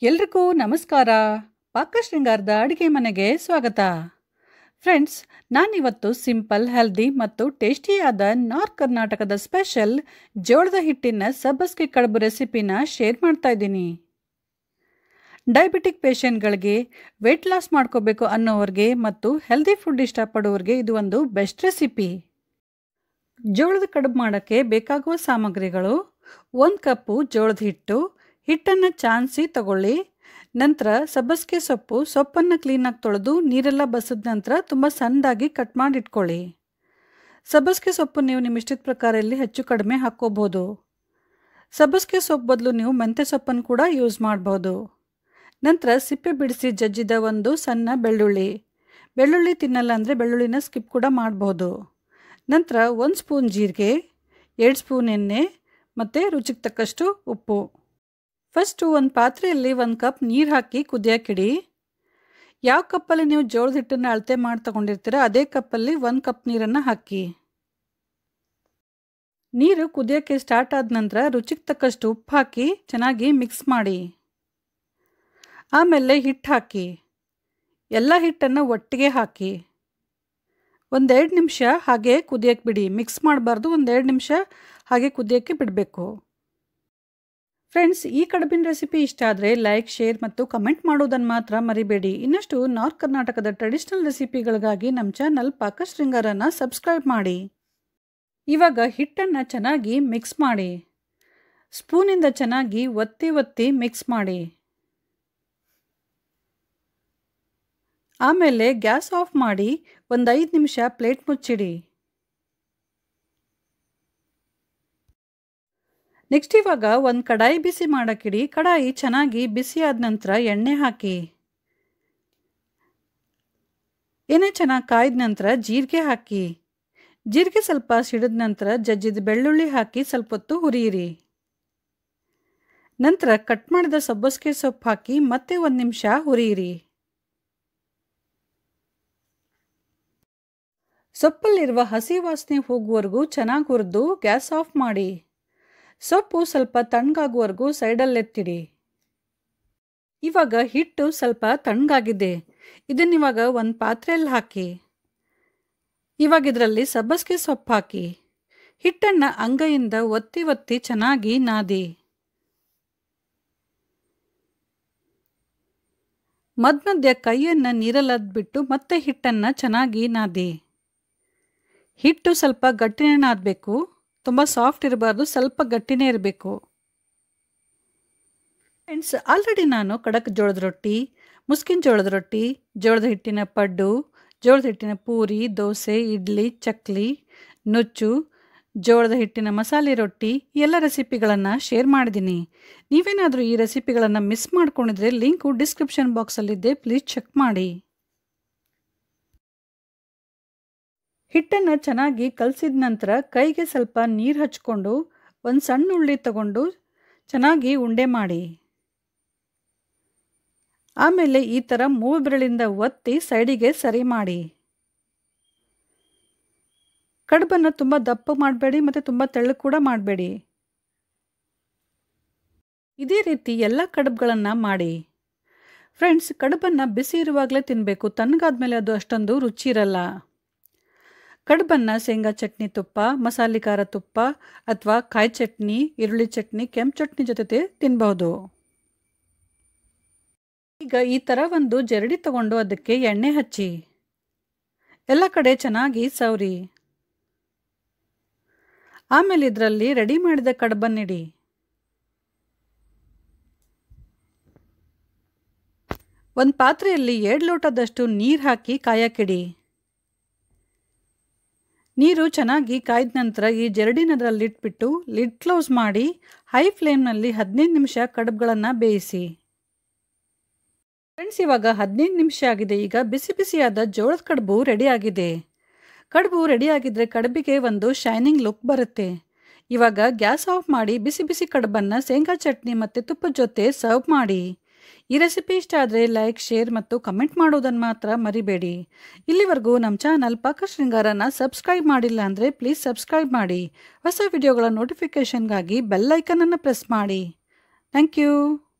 ಎಲ್ರಿಗೂ ನಮಸ್ಕಾರ ಪಾಕಶೃಂಗಾರದ ಅಡುಗೆ ಮನೆಗೆ ಸ್ವಾಗತ ಫ್ರೆಂಡ್ಸ್ ನಾನಿವತ್ತು ಸಿಂಪಲ್ ಹೆಲ್ದಿ ಮತ್ತು ಟೇಸ್ಟಿಯಾದ ನಾರ್ತ್ ಕರ್ನಾಟಕದ ಸ್ಪೆಷಲ್ ಜೋಳದ ಹಿಟ್ಟಿನ ಸಬ್ಬಸ್ಗೆ ಕಡುಬು ರೆಸಿಪಿನ ಶೇರ್ ಮಾಡ್ತಾ ಇದ್ದೀನಿ ಡಯಾಬಿಟಿಕ್ ಪೇಷಂಟ್ಗಳಿಗೆ ವೆಯ್ಟ್ ಲಾಸ್ ಮಾಡ್ಕೋಬೇಕು ಅನ್ನೋವ್ರಿಗೆ ಮತ್ತು ಹೆಲ್ದಿ ಫುಡ್ ಇಷ್ಟಪಡೋರಿಗೆ ಇದು ಒಂದು ಬೆಸ್ಟ್ ರೆಸಿಪಿ ಜೋಳದ ಕಡುಬು ಮಾಡೋಕ್ಕೆ ಬೇಕಾಗುವ ಸಾಮಗ್ರಿಗಳು ಒಂದು ಕಪ್ಪು ಜೋಳದ ಹಿಟ್ಟು ಹಿಟ್ಟನ್ನು ಚಾನ್ಸಿ ತಗೊಳ್ಳಿ ನಂತರ ಸಬ್ಬಸಿಗೆ ಸೊಪ್ಪು ಸೊಪ್ಪನ್ನು ಕ್ಲೀನಾಗಿ ತೊಳೆದು ನೀರೆಲ್ಲ ಬಸಿದ ನಂತರ ತುಂಬ ಸಣ್ಣದಾಗಿ ಕಟ್ ಮಾಡಿ ಇಟ್ಕೊಳ್ಳಿ ಸಬ್ಬಸಿಗೆ ಸೊಪ್ಪು ನೀವು ನಿಮ್ಮ ಇಷ್ಟದ ಪ್ರಕಾರ ಇಲ್ಲಿ ಹೆಚ್ಚು ಕಡಿಮೆ ಹಾಕ್ಕೋಬೋದು ಸಬ್ಬಸಿಗೆ ಸೊಪ್ಪು ಬದಲು ನೀವು ಮೆಂತ್ಯ ಸೊಪ್ಪನ್ನು ಕೂಡ ಯೂಸ್ ಮಾಡ್ಬೋದು ನಂತರ ಸಿಪ್ಪೆ ಬಿಡಿಸಿ ಜಜ್ಜಿದ ಒಂದು ಸಣ್ಣ ಬೆಳ್ಳುಳ್ಳಿ ಬೆಳ್ಳುಳ್ಳಿ ತಿನ್ನಲ್ಲ ಅಂದರೆ ಬೆಳ್ಳುಳ್ಳಿನ ಸ್ಕಿಪ್ ಕೂಡ ಮಾಡ್ಬೋದು ನಂತರ ಒಂದು ಸ್ಪೂನ್ ಜೀರಿಗೆ ಎರಡು ಸ್ಪೂನ್ ಎಣ್ಣೆ ಮತ್ತು ರುಚಿಗೆ ತಕ್ಕಷ್ಟು ಉಪ್ಪು ಫಸ್ಟು ಒಂದು ಪಾತ್ರೆಯಲ್ಲಿ ಒಂದು ಕಪ್ ನೀರು ಹಾಕಿ ಕುದಿಯೋಕ್ಕಿಡಿ ಯಾವ ಕಪ್ಪಲ್ಲಿ ನೀವು ಜೋಳದ ಹಿಟ್ಟನ್ನು ಅಳತೆ ಮಾಡಿ ತಗೊಂಡಿರ್ತೀರ ಅದೇ ಕಪ್ಪಲ್ಲಿ ಒಂದು ಕಪ್ ನೀರನ್ನು ಹಾಕಿ ನೀರು ಕುದಿಯೋಕ್ಕೆ ಸ್ಟಾರ್ಟ್ ಆದ ನಂತರ ರುಚಿಗೆ ತಕ್ಕಷ್ಟು ಉಪ್ಪು ಹಾಕಿ ಚೆನ್ನಾಗಿ ಮಿಕ್ಸ್ ಮಾಡಿ ಆಮೇಲೆ ಹಿಟ್ಟು ಹಾಕಿ ಎಲ್ಲ ಹಿಟ್ಟನ್ನು ಒಟ್ಟಿಗೆ ಹಾಕಿ ಒಂದೆರಡು ನಿಮಿಷ ಹಾಗೆ ಕುದಿಯೋಕ್ಕೆ ಬಿಡಿ ಮಿಕ್ಸ್ ಮಾಡಬಾರ್ದು ಒಂದೆರಡು ನಿಮಿಷ ಹಾಗೆ ಕುದಿಯೋಕ್ಕೆ ಬಿಡಬೇಕು ಫ್ರೆಂಡ್ಸ್ ಈ ಕಡುಬಿನ ರೆಸಿಪಿ ಇಷ್ಟ ಆದರೆ ಲೈಕ್ ಶೇರ್ ಮತ್ತು ಕಮೆಂಟ್ ಮಾಡೋದನ್ನು ಮಾತ್ರ ಮರಿಬೇಡಿ ಇನ್ನಷ್ಟು ನಾರ್ತ್ ಕರ್ನಾಟಕದ ಟ್ರೆಡಿಷ್ನಲ್ ರೆಸಿಪಿಗಳಿಗಾಗಿ ನಮ್ಮ ಚಾನಲ್ ಪಾಕಶೃಂಗಾರನ ಸಬ್ಸ್ಕ್ರೈಬ್ ಮಾಡಿ ಇವಾಗ ಹಿಟ್ಟನ್ನು ಚೆನ್ನಾಗಿ ಮಿಕ್ಸ್ ಮಾಡಿ ಸ್ಪೂನಿಂದ ಚೆನ್ನಾಗಿ ಒತ್ತಿ ಒತ್ತಿ ಮಿಕ್ಸ್ ಮಾಡಿ ಆಮೇಲೆ ಗ್ಯಾಸ್ ಆಫ್ ಮಾಡಿ ಒಂದು ಐದು ನಿಮಿಷ ಪ್ಲೇಟ್ ಮುಚ್ಚಿಡಿ ನೆಕ್ಸ್ಟ್ ಇವಾಗ ಒಂದು ಕಡಾಯಿ ಬಿಸಿ ಮಾಡೋಕ್ಕಿಡಿ ಕಡಾಯಿ ಚೆನ್ನಾಗಿ ಬಿಸಿ ಆದ ನಂತರ ಎಣ್ಣೆ ಹಾಕಿ ಎಣ್ಣೆ ಚೆನ್ನಾಗಿ ಕಾಯ್ದ ನಂತರ ಜೀರಿಗೆ ಹಾಕಿ ಜೀರಿಗೆ ಸ್ವಲ್ಪ ಸಿಡಿದ ನಂತರ ಜಜ್ಜಿದ ಬೆಳ್ಳುಳ್ಳಿ ಹಾಕಿ ಸ್ವಲ್ಪ ಹೊತ್ತು ಹುರಿಯಿರಿ ನಂತರ ಕಟ್ ಮಾಡಿದ ಸಬ್ಬಸಿಗೆ ಸೊಪ್ಪು ಹಾಕಿ ಮತ್ತೆ ಒಂದು ನಿಮಿಷ ಹುರಿಯಿರಿ ಸೊಪ್ಪಲ್ಲಿರುವ ಹಸಿ ವಾಸನೆ ಹೋಗುವವರೆಗೂ ಚೆನ್ನಾಗಿ ಹುರಿದು ಗ್ಯಾಸ್ ಆಫ್ ಮಾಡಿ ಸೊಪ್ಪು ಸ್ವಲ್ಪ ತಣ್ಣಗಾಗುವವರೆಗೂ ಸೈಡಲ್ಲೆತ್ತಿಡಿ ಇವಾಗ ಹಿಟ್ಟು ಸ್ವಲ್ಪ ತಣ್ಣಗಾಗಿದೆ ಇದನ್ನಿವಾಗ ಒಂದು ಪಾತ್ರೆಯಲ್ಲಿ ಹಾಕಿ ಇವಾಗ ಇದರಲ್ಲಿ ಸಬ್ಬಸಿಗೆ ಸೊಪ್ಪು ಹಾಕಿ ಹಿಟ್ಟನ್ನು ಅಂಗೈಯಿಂದ ಒತ್ತಿ ಒತ್ತಿ ಚೆನ್ನಾಗಿ ನಾದಿ ಮಧ್ಯ ಮಧ್ಯ ಕೈಯನ್ನು ನೀರಲ್ಲದ್ಬಿಟ್ಟು ಮತ್ತೆ ಹಿಟ್ಟನ್ನು ಚೆನ್ನಾಗಿ ನಾದಿ ಹಿಟ್ಟು ಸ್ವಲ್ಪ ಗಟ್ಟಿನೇ ನಾದಬೇಕು ತುಂಬ ಸಾಫ್ಟ್ ಇರಬಾರ್ದು ಸ್ವಲ್ಪ ಗಟ್ಟಿನೇ ಇರಬೇಕು ಫ್ರೆಂಡ್ಸ್ ಆಲ್ರೆಡಿ ನಾನು ಕಡಕ್ ಜೋಳದ ರೊಟ್ಟಿ ಮುಸ್ಕಿನ ಜೋಳದ ರೊಟ್ಟಿ ಜೋಳದ ಹಿಟ್ಟಿನ ಪಡ್ಡು ಜೋಳದ ಹಿಟ್ಟಿನ ಪೂರಿ ದೋಸೆ ಇಡ್ಲಿ ಚಕ್ಲಿ ನುಚ್ಚು ಜೋಳದ ಹಿಟ್ಟಿನ ಮಸಾಲೆ ರೊಟ್ಟಿ ಎಲ್ಲ ರೆಸಿಪಿಗಳನ್ನು ಶೇರ್ ಮಾಡಿದ್ದೀನಿ ನೀವೇನಾದರೂ ಈ ರೆಸಿಪಿಗಳನ್ನು ಮಿಸ್ ಮಾಡ್ಕೊಂಡಿದ್ರೆ ಲಿಂಕು ಡಿಸ್ಕ್ರಿಪ್ಷನ್ ಬಾಕ್ಸಲ್ಲಿದ್ದೆ ಪ್ಲೀಸ್ ಚೆಕ್ ಮಾಡಿ ಹಿಟ್ಟನ್ನು ಚೆನ್ನಾಗಿ ಕಲಸಿದ ನಂತರ ಕೈಗೆ ಸ್ವಲ್ಪ ನೀರು ಹಚ್ಕೊಂಡು ಒಂದು ಸಣ್ಣ ಉಳ್ಳಿ ತಗೊಂಡು ಚೆನ್ನಾಗಿ ಉಂಡೆ ಮಾಡಿ ಆಮೇಲೆ ಈ ಥರ ಮೂವು ಬೆರಳಿಂದ ಒತ್ತಿ ಸೈಡಿಗೆ ಸರಿ ಮಾಡಿ ಕಡುಬನ್ನು ತುಂಬ ದಪ್ಪ ಮಾಡಬೇಡಿ ಮತ್ತು ತುಂಬ ತೆಳ್ಳಗೆ ಕೂಡ ಮಾಡಬೇಡಿ ಇದೇ ರೀತಿ ಎಲ್ಲ ಕಡುಬುಗಳನ್ನು ಮಾಡಿ ಫ್ರೆಂಡ್ಸ್ ಕಡುಬನ್ನು ಬಿಸಿ ಇರುವಾಗಲೇ ತಿನ್ನಬೇಕು ತಣ್ಣಗಾದ್ಮೇಲೆ ಅದು ಅಷ್ಟೊಂದು ರುಚಿ ಇರಲ್ಲ ಕಡುಬನ್ನು ಶೇಂಗಾ ಚಟ್ನಿ ತುಪ್ಪ ಮಸಾಲೆ ಖಾರ ತುಪ್ಪ ಅಥವಾ ಕಾಯಿ ಚಟ್ನಿ ಈರುಳ್ಳಿ ಚಟ್ನಿ ಕೆಂಪು ಚಟ್ನಿ ಜೊತೆ ತಿನ್ಬಹುದು ಈಗ ಈ ಥರ ಒಂದು ಜರಡಿ ತಗೊಂಡು ಅದಕ್ಕೆ ಎಣ್ಣೆ ಹಚ್ಚಿ ಎಲ್ಲ ಕಡೆ ಚೆನ್ನಾಗಿ ಸವರಿ ಆಮೇಲೆ ಇದರಲ್ಲಿ ರೆಡಿ ಮಾಡಿದ ಕಡುಬನ್ನಿಡಿ ಒಂದು ಪಾತ್ರೆಯಲ್ಲಿ ಎರಡು ಲೋಟದಷ್ಟು ನೀರು ಹಾಕಿ ಕಾಯಕ್ಕಿಡಿ ನೀರು ಚೆನ್ನಾಗಿ ಕಾಯ್ದ ನಂತರ ಈ ಜರಡಿನದ್ರಲ್ಲಿ ಇಟ್ಬಿಟ್ಟು ಲಿಡ್ ಕ್ಲೋಸ್ ಮಾಡಿ ಹೈ ಫ್ಲೇಮ್ನಲ್ಲಿ ಹದಿನೈದು ನಿಮಿಷ ಕಡುಬುಗಳನ್ನು ಬೇಯಿಸಿ ಫ್ರೆಂಡ್ಸ್ ಇವಾಗ ಹದಿನೈದು ನಿಮಿಷ ಆಗಿದೆ ಈಗ ಬಿಸಿ ಬಿಸಿಯಾದ ಜೋಳದ ಕಡುಬು ರೆಡಿ ಆಗಿದೆ ಕಡುಬು ರೆಡಿ ಆಗಿದ್ರೆ ಕಡುಬಿಗೆ ಒಂದು ಶೈನಿಂಗ್ ಲುಕ್ ಬರುತ್ತೆ ಇವಾಗ ಗ್ಯಾಸ್ ಆಫ್ ಮಾಡಿ ಬಿಸಿ ಬಿಸಿ ಕಡುಬನ್ನು ಶೇಂಗಾ ಚಟ್ನಿ ಮತ್ತು ತುಪ್ಪದ ಜೊತೆ ಸರ್ವ್ ಮಾಡಿ ಈ ರೆಸಿಪಿ ಇಷ್ಟ ಆದರೆ ಲೈಕ್ ಶೇರ್ ಮತ್ತು ಕಮೆಂಟ್ ಮಾಡೋದನ್ನು ಮಾತ್ರ ಮರಿಬೇಡಿ ಇಲ್ಲಿವರೆಗೂ ನಮ್ಮ ಚಾನಲ್ ಪಾಕಶೃಂಗಾರನ ಸಬ್ಸ್ಕ್ರೈಬ್ ಮಾಡಿಲ್ಲ ಅಂದರೆ ಪ್ಲೀಸ್ ಸಬ್ಸ್ಕ್ರೈಬ್ ಮಾಡಿ ಹೊಸ ವಿಡಿಯೋಗಳ ನೋಟಿಫಿಕೇಷನ್ಗಾಗಿ ಬೆಲ್ ಐಕನನ್ನು ಪ್ರೆಸ್ ಮಾಡಿ ಥ್ಯಾಂಕ್ ಯು